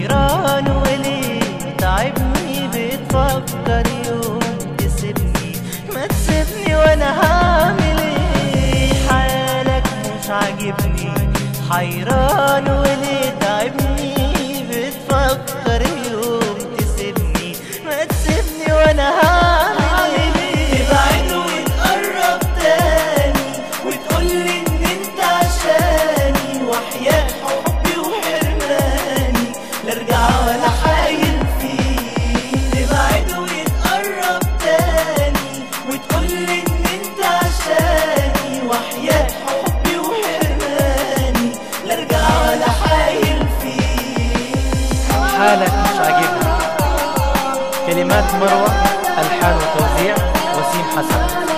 حيران وليه تعبني بتفكر يوم تسيبني ما تسيبني وانا هعمل ايه حالك مش عاجبني حيران وليه تعبني بتفكر يوم تسيبني ما تسيبني وانا هعمل ايه تبعد وتقرب تاني وتقولي ان انت عشاني وحياة حبي وحرماني لا ارجع ولا حايل فيه تبعد وتقرب تاني وتقولي ان انت عشاني وحياة حبي وحرماني لا ارجع ولا حايل فيه حالك مش عاجبني كلمات مروة ألحان وتوزيع وسيم حسن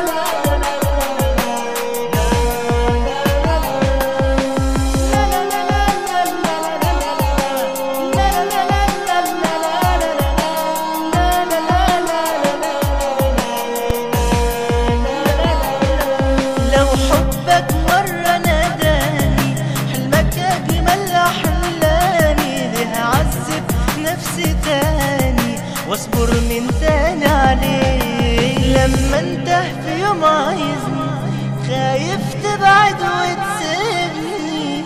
لو حبك مرة ناداني حلمك أجمل أحلامي ليه أعذب نفسي تاني واصبر من تاني عليه لما انت في يوم عايزني خايف تبعد وتسيبني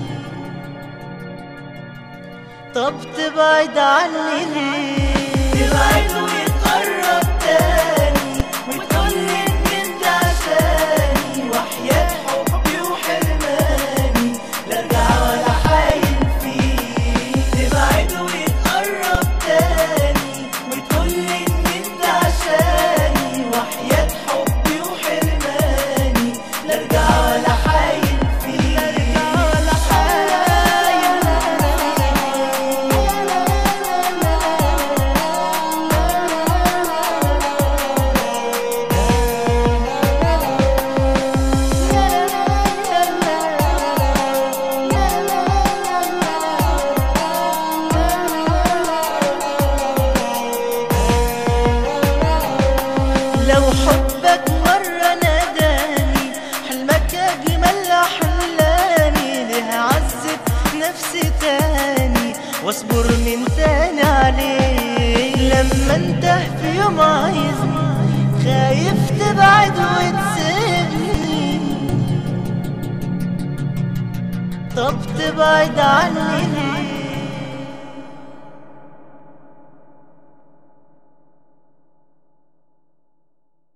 طب تبعد عني ليه تبعد وتقرب تاني وتقولي ان انت عشاني وحياة حبي وحرماني لا ارجع ولا حايل فيه تبعد وتقرب تاني وتقولي ان انت عشاني وحياة حبي وحرماني لا ارجع ولا حايل فيه لا ارجع ولا لو حبك مرة ناداني حلمك أجمل أحلامي ليه أعذب نفسي تاني واصبر من تاني عليه لما انت في يوم عايزني خايف تبعد وتسيبني طب تبعد عني ليه